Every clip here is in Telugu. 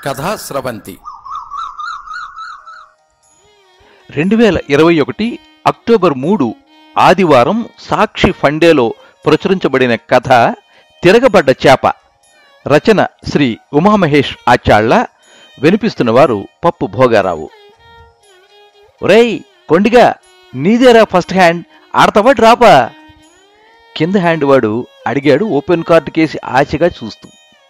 కథా స్రవంతి రెండు వేల ఇరవై ఒకటి అక్టోబర్ మూడు ఆదివారం సాక్షి ఫండేలో ప్రచురించబడిన కథ తిరగబడ్డ చేప రచన శ్రీ ఉమామహేష్ ఆచాళ్ల వినిపిస్తున్నవారు పప్పు భోగారావు ఒరేయ్ కొండిగా నీదేరా ఫస్ట్ హ్యాండ్ ఆడతావా డ్రాపా కింద హ్యాండ్ వాడు అడిగాడు ఓపెన్ కార్డు కేసి ఆశగా చూస్తూ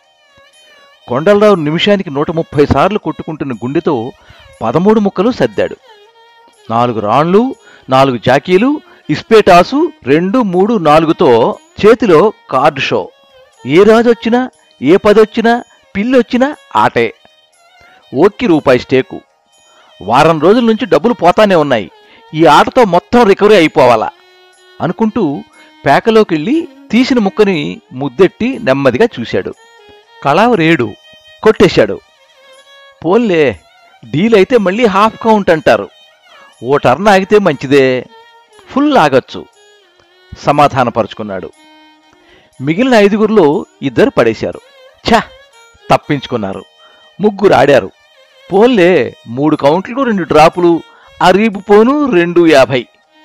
కొండలరావు నిమిషానికి నూట ముప్పై సార్లు కొట్టుకుంటున్న గుండెతో పదమూడు ముక్కలు సర్దాడు నాలుగు రాన్లు నాలుగు జాకీలు ఇస్పేటాసు రెండు మూడు నాలుగుతో చేతిలో కార్డు షో ఏ రాజు వచ్చినా ఏ పది వచ్చినా పిల్లి వచ్చినా ఆటే ఓక్కి రూపాయి స్టేకు వారం రోజుల నుంచి డబ్బులు పోతానే ఉన్నాయి ఈ ఆటతో మొత్తం రికవరీ అయిపోవాలా అనుకుంటూ పేకలోకెళ్ళి తీసిన ముక్కని ముద్దెట్టి నెమ్మదిగా చూశాడు కళావరేడు కొట్టేశాడు పోన్లే డీల్ అయితే మళ్ళీ హాఫ్ కౌంట్ అంటారు ఓ టర్న్ ఆగితే మంచిదే ఫుల్ ఆగొచ్చు సమాధానపరుచుకున్నాడు మిగిలిన ఐదుగురిలో ఇద్దరు పడేశారు ఛ తప్పించుకున్నారు ముగ్గురు ఆడారు పోన్లే మూడు కౌంట్లు రెండు డ్రాపులు అరీబు పోను రెండు యాభై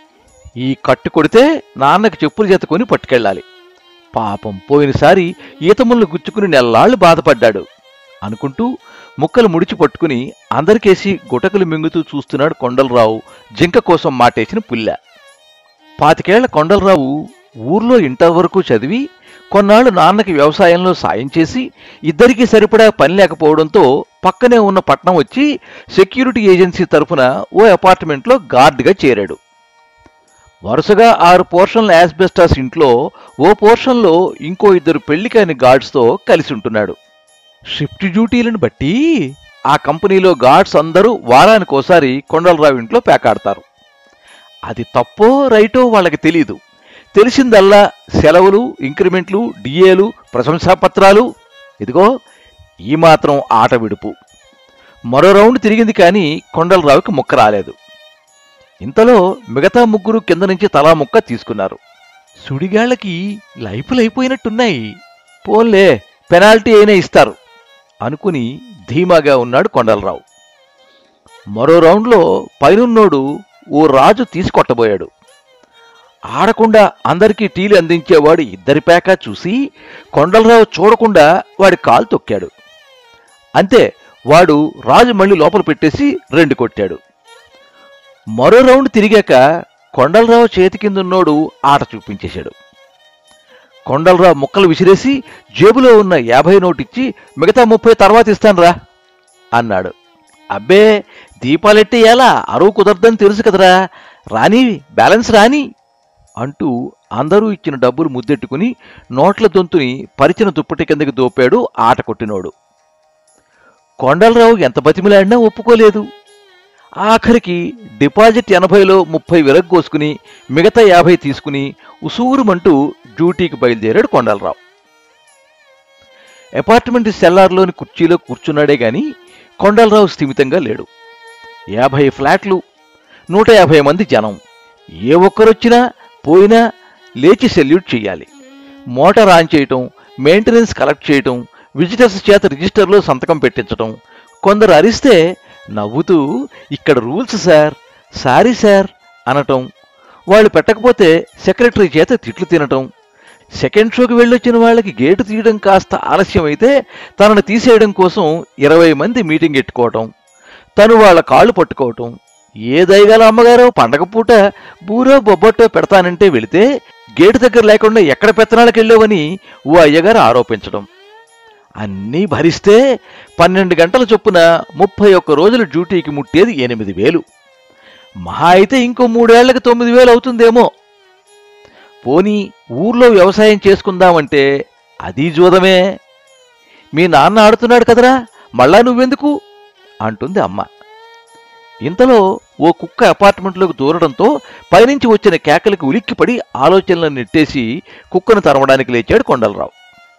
ఈ కట్టు కొడితే నాన్నకి చెప్పులు జతకొని పట్టుకెళ్ళాలి పాపం పోయినసారి ఈతములను గుచ్చుకుని నెల్లాళ్ళు బాధపడ్డాడు అనుకుంటూ ముక్కలు ముడిచి పట్టుకుని అందరికేసి గుటకలు మింగుతూ చూస్తున్నాడు కొండలరావు జింక కోసం మాటేసిన పుల్ల పాతికేళ్ల కొండలరావు ఊర్లో ఇంటర్ వరకు చదివి కొన్నాళ్లు నాన్నకి వ్యవసాయంలో సాయం చేసి ఇద్దరికీ సరిపడా పని లేకపోవడంతో పక్కనే ఉన్న పట్నం వచ్చి సెక్యూరిటీ ఏజెన్సీ తరఫున ఓ అపార్ట్మెంట్లో గార్డ్గా చేరాడు వరుసగా ఆరు పోర్షన్ల యాస్బెస్టాస్ ఇంట్లో ఓ పోర్షన్లో ఇంకో ఇద్దరు పెళ్లికాని గార్డ్స్తో కలిసి ఉంటున్నాడు షిఫ్ట్ డ్యూటీలను బట్టి ఆ కంపెనీలో గార్డ్స్ అందరూ వారానికోసారి కొండలరావు ఇంట్లో పేకాడతారు అది తప్పో రైటో వాళ్ళకి తెలీదు తెలిసిందల్లా సెలవులు ఇంక్రిమెంట్లు డిఏలు ప్రశంసాపత్రాలు ఇదిగో ఈ మాత్రం ఆట విడుపు మరో రౌండ్ తిరిగింది కానీ కొండలరావుకి ముక్క రాలేదు ఇంతలో మిగతా ముగ్గురు కింద నుంచి తలా ముక్క తీసుకున్నారు సుడిగాళ్ళకి లైఫ్లు అయిపోయినట్టున్నాయి పోన్లే పెనాల్టీ అయినా ఇస్తారు అనుకుని ధీమాగా ఉన్నాడు కొండలరావు మరో రౌండ్లో పైనున్నోడు ఓ రాజు తీసుకొట్టబోయాడు ఆడకుండా అందరికీ టీలు అందించేవాడు ఇద్దరి పేక చూసి కొండలరావు చూడకుండా వాడి కాలు తొక్కాడు అంతే వాడు రాజు మళ్ళీ లోపల పెట్టేసి రెండు కొట్టాడు మరో రౌండ్ తిరిగాక కొండలరావు చేతి కిందున్నోడు ఆట చూపించేశాడు కొండలరావు ముక్కలు విసిరేసి జేబులో ఉన్న యాభై నోటిచ్చి మిగతా ముప్పై తర్వాత ఇస్తానురా అన్నాడు అబ్బే దీపాలెట్టి ఎలా అరువు కుదరదని తెలుసు కదరా రాని బ్యాలెన్స్ రాని అంటూ అందరూ ఇచ్చిన డబ్బులు ముద్దెట్టుకుని నోట్ల దొంతుని పరిచిన దుప్పటి కిందకి దోపాడు ఆట కొట్టినోడు కొండలరావు ఎంత బతిమిలాడినా ఒప్పుకోలేదు ఆఖరికి డిపాజిట్ ఎనభైలో ముప్పై విరగ్గోసుకుని మిగతా యాభై తీసుకుని ఉసూరుమంటూ డ్యూటీకి బయలుదేరాడు కొండలరావు అపార్ట్మెంట్ సెల్లార్లోని కుర్చీలో కూర్చున్నాడే గాని కొండలరావు స్థిమితంగా లేడు యాభై ఫ్లాట్లు నూట యాభై మంది జనం ఏ ఒక్కరొచ్చినా పోయినా లేచి సెల్యూట్ చెయ్యాలి మోటార్ ఆన్ చేయటం మెయింటెనెన్స్ కలెక్ట్ చేయటం విజిటర్స్ చేత రిజిస్టర్లో సంతకం పెట్టించటం కొందరు అరిస్తే నవ్వుతూ ఇక్కడ రూల్స్ సార్ సారీ సార్ అనటం వాళ్ళు పెట్టకపోతే సెక్రటరీ చేత తిట్లు తినటం సెకండ్ షోకి వెళ్ళొచ్చిన వాళ్ళకి గేటు తీయడం కాస్త ఆలస్యమైతే తనను తీసేయడం కోసం ఇరవై మంది మీటింగ్ ఎట్టుకోవటం తను వాళ్ళ కాళ్ళు పట్టుకోవటం ఏ దయగల అమ్మగారో పండగ పూట బూరో బొబ్బట్టో పెడతానంటే వెళితే గేటు దగ్గర లేకుండా ఎక్కడ పెత్తనాలకు వెళ్ళావని ఓ అయ్యగారు ఆరోపించడం అన్నీ భరిస్తే పన్నెండు గంటల చొప్పున ముప్పై ఒక్క రోజుల డ్యూటీకి ముట్టేది ఎనిమిది వేలు మహా అయితే ఇంకో మూడేళ్లకు తొమ్మిది వేలు అవుతుందేమో పోనీ ఊర్లో వ్యవసాయం చేసుకుందామంటే అది జూదమే మీ నాన్న ఆడుతున్నాడు కదరా మళ్ళా నువ్వెందుకు అంటుంది అమ్మ ఇంతలో ఓ కుక్క అపార్ట్మెంట్లోకి దూరడంతో పైనుంచి వచ్చిన కేకలకు ఉలిక్కిపడి ఆలోచనలను నెట్టేసి కుక్కను తరమడానికి లేచాడు కొండలరావు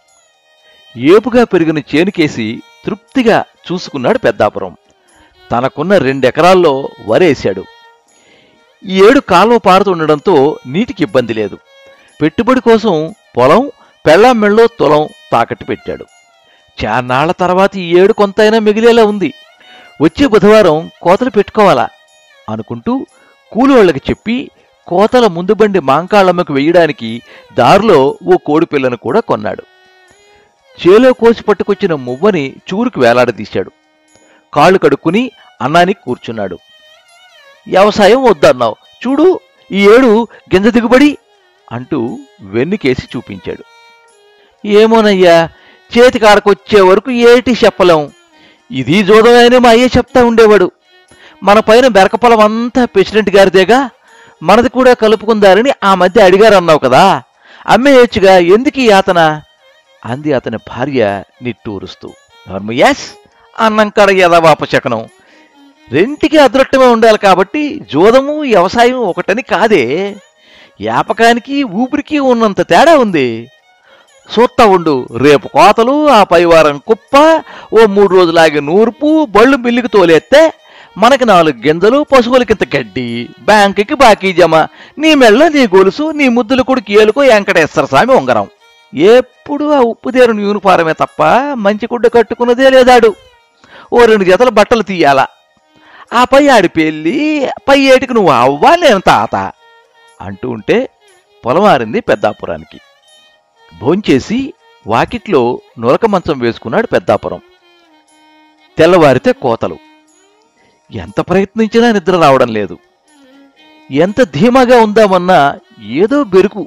ఏపుగా పెరిగిన చేనుకేసి తృప్తిగా చూసుకున్నాడు పెద్దాపురం తనకున్న రెండెకరాల్లో వరేశాడు ఈ ఏడు కాలువ పారుతుండడంతో నీటికి ఇబ్బంది లేదు పెట్టుబడి కోసం పొలం పెళ్ళాం మెళ్ళో తులం తాకట్టు పెట్టాడు చాన్నాళ్ల తర్వాత ఈ ఏడు కొంతైనా మిగిలేలా ఉంది వచ్చే బుధవారం కోతలు పెట్టుకోవాలా అనుకుంటూ కూలి వాళ్ళకి చెప్పి కోతల ముందు బండి మాంకాళ్ళమ్మకు వెయ్యడానికి దారిలో ఓ కోడి పిల్లను కూడా కొన్నాడు చేలో కోసి పట్టుకొచ్చిన మువ్వని చూరుకు వేలాడదీశాడు కాళ్ళు కడుక్కుని అన్నానికి కూర్చున్నాడు వ్యవసాయం వద్దన్నావు చూడు ఈ ఏడు గింజ దిగుబడి అంటూ వెన్నుకేసి చూపించాడు ఏమోనయ్యా చేతికాడకొచ్చే వరకు ఏటి చెప్పలేం ఇది జోదమైనా మా అయ్యే చెప్తా ఉండేవాడు మన పైన బెరకపొలం అంతా ప్రెసిడెంట్ గారిదేగా మనది కూడా కలుపుకుందారని ఆ మధ్య అడిగారన్నావు కదా అమ్మేయొచ్చుగా ఎందుకు ఈ యాతన అంది అతని భార్య నిట్టూరుస్తూ ఎస్ అన్నం కడ యథావాపశకనం రెంటికి అదృష్టమే ఉండాలి కాబట్టి జోదము వ్యవసాయం ఒకటని కాదే యాపకానికి ఊపిరికి ఉన్నంత తేడా ఉంది చూస్తా ఉండు రేపు కోతలు ఆ పైవారం కుప్ప ఓ మూడు రోజులాగి నూర్పు బళ్ళు మిల్లికి తోలేస్తే మనకి నాలుగు గింజలు పశువులకింత గడ్డి బ్యాంకుకి బాకీ జమ నీ మెళ్ళ నీ గొలుసు నీ ముద్దులు కొడుకు ఏలుకో వెంకటేశ్వర స్వామి ఉంగరం ఎప్పుడు ఆ ఉప్పుదేరుని యూనిఫారమే తప్ప మంచి గుడ్డ కట్టుకున్నదే లేదాడు ఓ రెండు జతల బట్టలు తీయాలా ఆ పై ఆడి పెళ్ళి పై ఏటికి నువ్వు అవ్వా నేను తాత అంటూ ఉంటే పొలమారింది పెద్దాపురానికి భోంచేసి వాకిట్లో నులక మంచం వేసుకున్నాడు పెద్దాపురం తెల్లవారితే కోతలు ఎంత ప్రయత్నించినా నిద్ర రావడం లేదు ఎంత ధీమాగా ఉందామన్నా ఏదో బెరుకు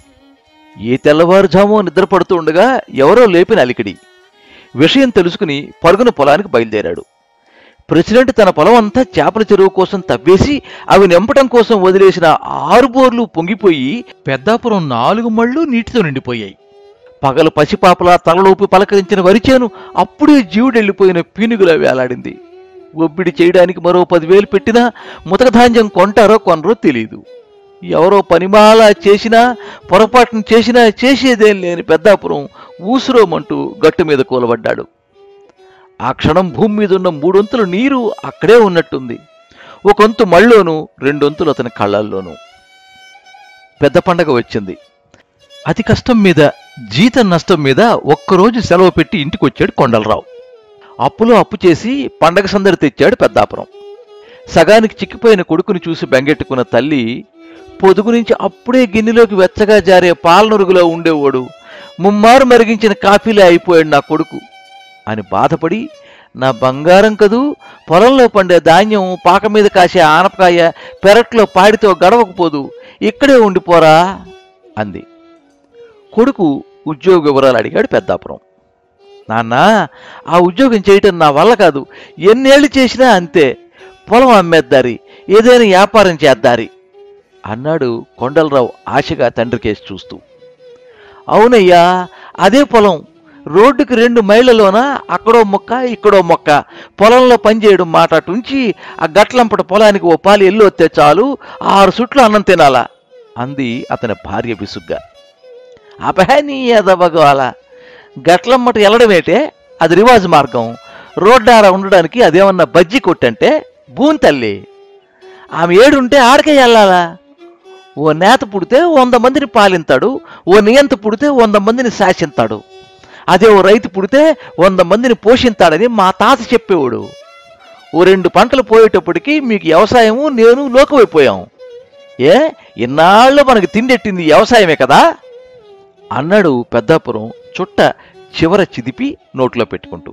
ఏ తెల్లవారుజామో నిద్ర పడుతూ ఉండగా ఎవరో లేపిన అలికిడి విషయం తెలుసుకుని పరుగున పొలానికి బయలుదేరాడు ప్రెసిడెంట్ తన పొలం అంతా చేపల చెరువు కోసం తవ్వేసి అవి నింపటం కోసం వదిలేసిన ఆరు బోర్లు పొంగిపోయి పెద్దాపురం నాలుగు మళ్ళు నీటితో నిండిపోయాయి పగలు పసిపాపలా తలలోపి పలకరించిన వరిచేను అప్పుడే జీవుడెళ్ళిపోయిన పీనుగులా వేలాడింది ఒబ్బిడి చేయడానికి మరో పదివేలు పెట్టినా ముతకధాన్యం కొంటారో కొనరో తెలియదు ఎవరో పనిమాల చేసినా పొరపాటును చేసినా చేసేదేం లేని పెద్దాపురం ఊసురోమంటూ గట్టు మీద కూలబడ్డాడు ఆ క్షణం భూమి మీద ఉన్న మూడొంతుల నీరు అక్కడే ఉన్నట్టుంది ఒకంతు మళ్ళోను రెండొంతులు అతని కళ్ళల్లోనూ పెద్ద పండగ వచ్చింది అతి కష్టం మీద జీతం నష్టం మీద ఒక్కరోజు సెలవు పెట్టి ఇంటికొచ్చాడు కొండలరావు అప్పులో అప్పు చేసి పండగ సందడి తెచ్చాడు పెద్దాపురం సగానికి చిక్కిపోయిన కొడుకుని చూసి బెంగెట్టుకున్న తల్లి పొదుగు నుంచి అప్పుడే గిన్నెలోకి వెచ్చగా జారే పాలనురుగులో ఉండేవాడు ముమ్మారు మరిగించిన కాఫీలే అయిపోయాడు నా కొడుకు అని బాధపడి నా బంగారం కదూ పొలంలో పండే ధాన్యం పాక మీద కాసే ఆనపకాయ పెరట్లో పాడితో గడవకపోదు ఇక్కడే ఉండిపోరా అంది కొడుకు ఉద్యోగ వివరాలు అడిగాడు పెద్దాపురం నాన్న ఆ ఉద్యోగం చేయటం నా వల్ల కాదు ఎన్నేళ్ళు చేసినా అంతే పొలం అమ్మేద్దారి ఏదైనా వ్యాపారం చేద్దారి అన్నాడు కొండలరావు ఆశగా తండ్రి కేసు చూస్తూ అవునయ్యా అదే పొలం రోడ్డుకి రెండు మైళ్ళలోన అక్కడో మొక్క ఇక్కడో మొక్క పొలంలో పనిచేయడం మాట అటుంచి ఆ గట్లంపట పొలానికి ఓ పాలు ఎల్లు వస్తే చాలు ఆరు సుట్లు అన్నం తినాలా అంది అతని భార్య విసుగ్గా అపహే నీ ఎదవగవాల గట్లమ్మట వెళ్ళడమేటే అది రివాజు మార్గం రోడ్డార ఉండడానికి అదేమన్నా బజ్జి కొట్టంటే భూమి తల్లి ఆమె ఏడుంటే ఆడకే వెళ్ళాలా ఓ నేత పుడితే వంద మందిని పాలింతాడు ఓ నియంత పుడితే వంద మందిని శాసింతాడు అదే ఓ రైతు పుడితే వంద మందిని పోషింతాడని మా తాత చెప్పేవాడు ఓ రెండు పంటలు పోయేటప్పటికి మీకు వ్యవసాయము నేను లోకమైపోయాం ఏ ఇన్నాళ్ళు మనకి తిండెట్టింది వ్యవసాయమే కదా అన్నాడు పెద్దాపురం చుట్ట చివర చిదిపి నోట్లో పెట్టుకుంటూ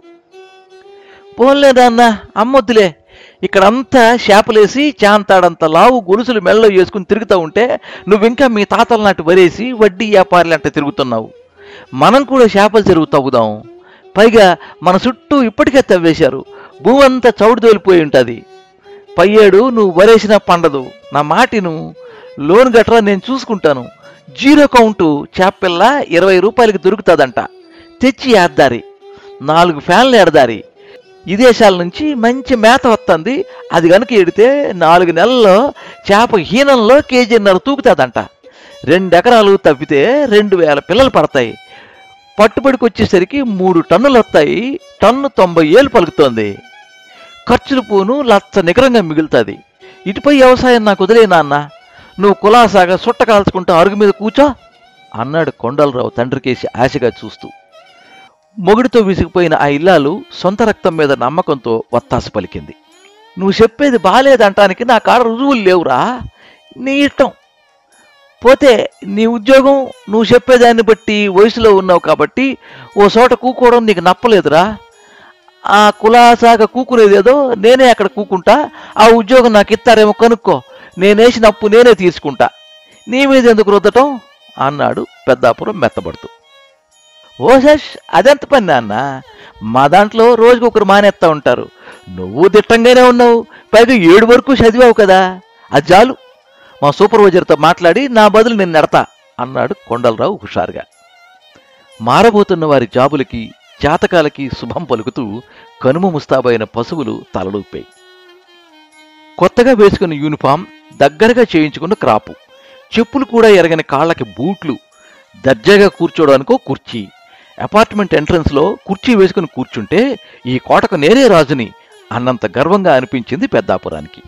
పోన్లే నాన్న అమ్మొద్దులే ఇక్కడంతా చేపలేసి చాంతాడంత లావు గొలుసులు మెళ్ళలో వేసుకుని తిరుగుతూ ఉంటే నువ్వింకా మీ తాతల నాటి వరేసి వడ్డీ వ్యాపారులంట తిరుగుతున్నావు మనం కూడా చేపలు చెరువు తవ్వుదాం పైగా మన చుట్టూ ఇప్పటికే తవ్వేశారు భూమి అంతా చౌడు తోలిపోయి ఉంటుంది పయ్యేడు నువ్వు వరేసినా పండదు నా మాటిను లోన్ గట్రా నేను చూసుకుంటాను జీరో కౌంటు చేపపిల్ల ఇరవై రూపాయలకి దొరుకుతుందంట తెచ్చి ఏద్దారి నాలుగు ఫ్యాన్లు ఎడదారి విదేశాల నుంచి మంచి మేత వస్తుంది అది కనుక ఎడితే నాలుగు నెలల్లో చేప హీనంలో కేజీన్నర తూగుతుందంట రెండు ఎకరాలు తవ్వితే రెండు వేల పిల్లలు పడతాయి పట్టుబడికి వచ్చేసరికి మూడు టన్నులు వస్తాయి టన్ను తొంభై ఏళ్ళు పలుకుతోంది ఖర్చులు పోను లచ్చ నికరంగా మిగులుతుంది ఇటుపై వ్యవసాయం నాకు వదిలే నాన్న నువ్వు కులాసాగా సుట్ట కాల్చుకుంటూ అరుగు మీద కూర్చో అన్నాడు కొండలరావు తండ్రికేసి ఆశగా చూస్తూ మొగుడితో విసిగిపోయిన ఆ ఇల్లాలు సొంత రక్తం మీద నమ్మకంతో వత్తాసు పలికింది నువ్వు చెప్పేది బాలేదంటానికి నా కాడ రుజువులు లేవురా నీ ఇష్టం పోతే నీ ఉద్యోగం నువ్వు చెప్పేదాన్ని బట్టి వయసులో ఉన్నావు కాబట్టి ఓ చోట కూకోవడం నీకు నప్పలేదురా ఆ కులాసాగా కూకునేదేదో నేనే అక్కడ కూకుంటా ఆ ఉద్యోగం నాకు ఇస్తారేమో కనుక్కో నేనేసిన అప్పు నేనే తీసుకుంటా నీ మీద ఎందుకు రుద్దటం అన్నాడు పెద్దాపురం మెత్తబడుతూ ఓ శశ్ అదెంత పని నాన్న మా దాంట్లో రోజుకు ఒకరు మానేస్తా ఉంటారు నువ్వు దిట్టంగానే ఉన్నావు పైగా ఏడు వరకు చదివావు కదా అది చాలు మా సూపర్వైజర్తో మాట్లాడి నా బదులు నేను నెడతా అన్నాడు కొండలరావు హుషారుగా మారబోతున్న వారి జాబులకి జాతకాలకి శుభం పలుకుతూ కనుమ ముస్తాబైన పశువులు తలలూపాయి కొత్తగా వేసుకున్న యూనిఫామ్ దగ్గరగా చేయించుకున్న క్రాపు చెప్పులు కూడా ఎరగని కాళ్ళకి బూట్లు దర్జాగా కూర్చోడానికో కుర్చీ అపార్ట్మెంట్ ఎంట్రన్స్లో కుర్చీ వేసుకుని కూర్చుంటే ఈ కోటకు నేనే రాజుని అన్నంత గర్వంగా అనిపించింది పెద్దాపురానికి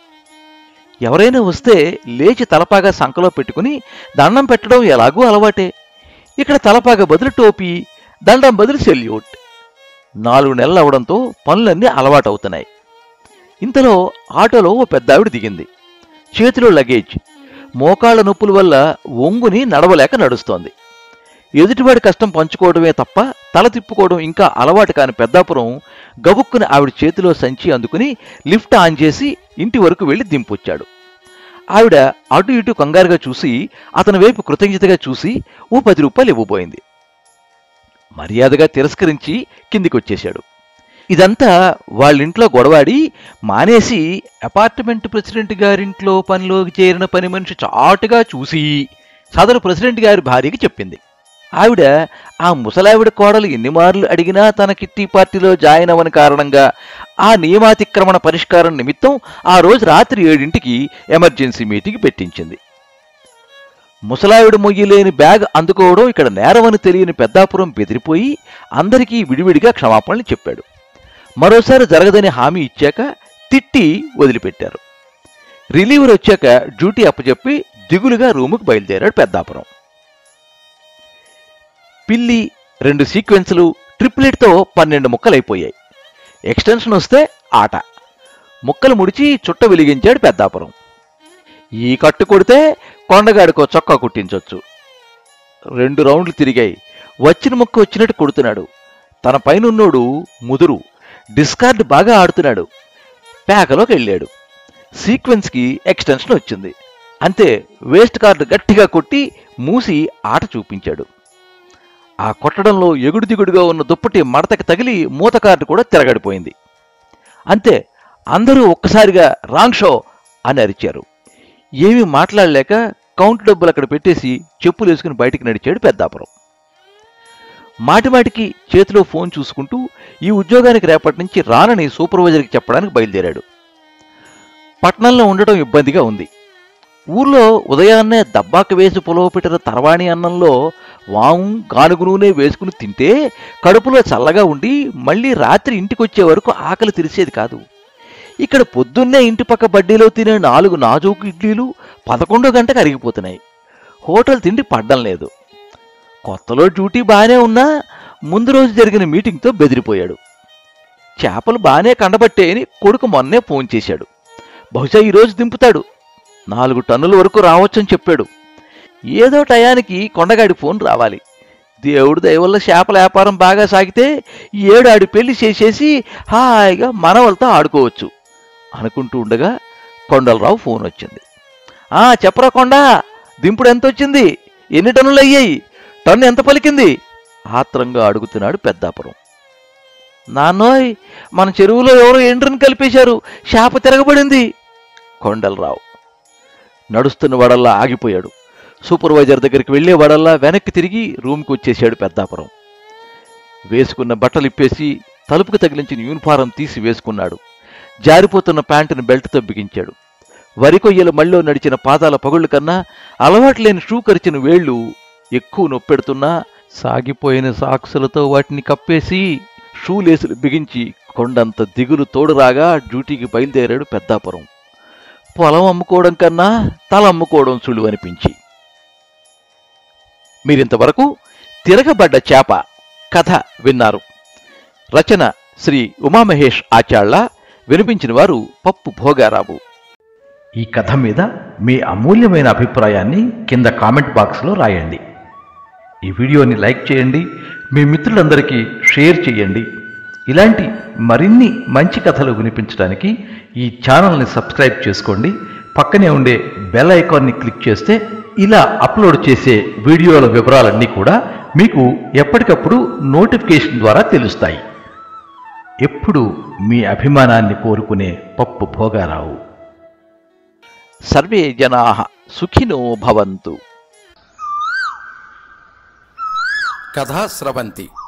ఎవరైనా వస్తే లేచి తలపాగా సంకలో పెట్టుకుని దండం పెట్టడం ఎలాగూ అలవాటే ఇక్కడ తలపాగా బదులు టోపీ దండం బదులు సెల్యూట్ నాలుగు నెలలు అవడంతో పనులన్నీ అలవాటవుతున్నాయి ఇంతలో ఆటోలో ఓ పెద్దావిడ దిగింది చేతిలో లగేజ్ మోకాళ్ళ నొప్పుల వల్ల ఒంగుని నడవలేక నడుస్తోంది ఎదుటివాడి కష్టం పంచుకోవడమే తప్ప తల తిప్పుకోవడం ఇంకా అలవాటు కాని పెద్దాపురం గబుక్కుని ఆవిడ చేతిలో సంచి అందుకుని లిఫ్ట్ ఆన్ చేసి ఇంటి వరకు వెళ్లి దింపొచ్చాడు ఆవిడ అటు ఇటు కంగారుగా చూసి అతని వైపు కృతజ్ఞతగా చూసి ఓ పది రూపాయలు ఇవ్వబోయింది మర్యాదగా తిరస్కరించి కిందికొచ్చేశాడు ఇదంతా వాళ్ళింట్లో గొడవాడి మానేసి అపార్ట్మెంట్ ప్రెసిడెంట్ గారింట్లో పనిలోకి చేరిన పని మనిషి చాటుగా చూసి సదరు ప్రెసిడెంట్ గారి భార్యకి చెప్పింది ఆవిడ ఆ ముసలావిడ కోడలు ఎన్ని మార్లు అడిగినా తన కిట్టి పార్టీలో జాయిన్ అవ్వని కారణంగా ఆ నియమాతిక్రమణ పరిష్కారం నిమిత్తం ఆ రోజు రాత్రి ఏడింటికి ఎమర్జెన్సీ మీటింగ్ పెట్టించింది ముసలావిడ మొయ్యలేని బ్యాగ్ అందుకోవడం ఇక్కడ నేరమని తెలియని పెద్దాపురం బెదిరిపోయి అందరికీ విడివిడిగా క్షమాపణలు చెప్పాడు మరోసారి జరగదని హామీ ఇచ్చాక తిట్టి వదిలిపెట్టారు రిలీవర్ వచ్చాక డ్యూటీ అప్పచెప్పి దిగులుగా రూముకు బయలుదేరాడు పెద్దాపురం పిల్లి రెండు సీక్వెన్సులు ట్రిప్లెట్తో పన్నెండు ముక్కలైపోయాయి ఎక్స్టెన్షన్ వస్తే ఆట ముక్కలు ముడిచి చుట్ట వెలిగించాడు పెద్దాపురం ఈ కట్టు కొడితే కొండగాడికో చొక్కా కుట్టించొచ్చు రెండు రౌండ్లు తిరిగాయి వచ్చిన ముక్క వచ్చినట్టు కొడుతున్నాడు తన పైనున్నోడు ముదురు డిస్కార్డ్ బాగా ఆడుతున్నాడు పేకలోకి వెళ్ళాడు సీక్వెన్స్కి ఎక్స్టెన్షన్ వచ్చింది అంతే వేస్ట్ కార్డు గట్టిగా కొట్టి మూసి ఆట చూపించాడు ఆ కొట్టడంలో ఎగుడు దిగుడుగా ఉన్న దుప్పటి మడతకి తగిలి మూత కార్డు కూడా తిరగడిపోయింది అంతే అందరూ ఒక్కసారిగా రాంగ్ షో అని అరిచారు ఏమీ మాట్లాడలేక కౌంట్ డబ్బులు అక్కడ పెట్టేసి చెప్పులు వేసుకుని బయటికి నడిచాడు పెద్దాపురం మాటిమాటికి చేతిలో ఫోన్ చూసుకుంటూ ఈ ఉద్యోగానికి రేపటి నుంచి రానని సూపర్వైజర్కి చెప్పడానికి బయలుదేరాడు పట్నంలో ఉండటం ఇబ్బందిగా ఉంది ఊర్లో ఉదయాన్నే దబ్బాక వేసి పులవ పెట్టిన తర్వాణి అన్నంలో వాము గానుగు నూనె వేసుకుని తింటే కడుపులో చల్లగా ఉండి మళ్ళీ రాత్రి ఇంటికొచ్చే వరకు ఆకలి తెరిచేది కాదు ఇక్కడ పొద్దున్నే ఇంటి పక్క బడ్డీలో తినే నాలుగు నాజూకు ఇడ్లీలు పదకొండో గంటకు అరిగిపోతున్నాయి హోటల్ తిండి పడ్డం లేదు కొత్తలో డ్యూటీ బాగానే ఉన్నా ముందు రోజు జరిగిన మీటింగ్తో బెదిరిపోయాడు చేపలు బాగానే కండబట్టే అని కొడుకు మొన్నే ఫోన్ చేశాడు బహుశా ఈరోజు దింపుతాడు నాలుగు టన్నుల వరకు రావచ్చని చెప్పాడు ఏదో టయానికి కొండగాడి ఫోన్ రావాలి దేవుడు దయవల్ల చేపల వ్యాపారం బాగా సాగితే ఈ ఏడు ఆడి పెళ్లి చేసేసి హాయిగా మనవలతో ఆడుకోవచ్చు అనుకుంటూ ఉండగా కొండలరావు ఫోన్ వచ్చింది ఆ చెప్పరా కొండ దింపుడు ఎంత వచ్చింది ఎన్ని టన్నులు అయ్యాయి టన్ను ఎంత పలికింది ఆత్రంగా అడుగుతున్నాడు పెద్దాపురం నాన్నోయ్ మన చెరువులో ఎవరో ఎండ్రని కలిపేశారు శాప తిరగబడింది కొండలరావు నడుస్తున్న వాడల్లా ఆగిపోయాడు సూపర్వైజర్ దగ్గరికి వెళ్ళే వాడల్లా వెనక్కి తిరిగి రూమ్కి వచ్చేసాడు పెద్దాపురం వేసుకున్న బట్టలు ఇప్పేసి తలుపుకు తగిలించిన యూనిఫారం తీసి వేసుకున్నాడు జారిపోతున్న ప్యాంటును బెల్ట్తో బిగించాడు వరి కొయ్యల మళ్ళీ నడిచిన పాదాల పగుళ్ళు కన్నా అలవాటు లేని షూ కరిచిన వేళ్లు ఎక్కువ నొప్పెడుతున్నా సాగిపోయిన సాక్సులతో వాటిని కప్పేసి షూ లేసులు బిగించి కొండంత దిగులు తోడురాగా డ్యూటీకి బయలుదేరాడు పెద్దాపురం పొలం అమ్ముకోవడం కన్నా తల అమ్ముకోవడం సులువు అనిపించి మీరింతవరకు తిరగబడ్డ చేప కథ విన్నారు రచన శ్రీ ఉమామహేష్ ఆచాళ్ల వినిపించిన వారు పప్పు భోగారావు ఈ కథ మీద మీ అమూల్యమైన అభిప్రాయాన్ని కింద కామెంట్ బాక్స్లో రాయండి ఈ వీడియోని లైక్ చేయండి మీ మిత్రులందరికీ షేర్ చేయండి ఇలాంటి మరిన్ని మంచి కథలు వినిపించడానికి ఈ ఛానల్ని సబ్స్క్రైబ్ చేసుకోండి పక్కనే ఉండే బెల్ ఐకాన్ని క్లిక్ చేస్తే ఇలా అప్లోడ్ చేసే వీడియోల వివరాలన్నీ కూడా మీకు ఎప్పటికప్పుడు నోటిఫికేషన్ ద్వారా తెలుస్తాయి ఎప్పుడు మీ అభిమానాన్ని కోరుకునే పప్పు భోగారావు సర్వే జనా సుఖినో భవంతు కథా స్రవంతి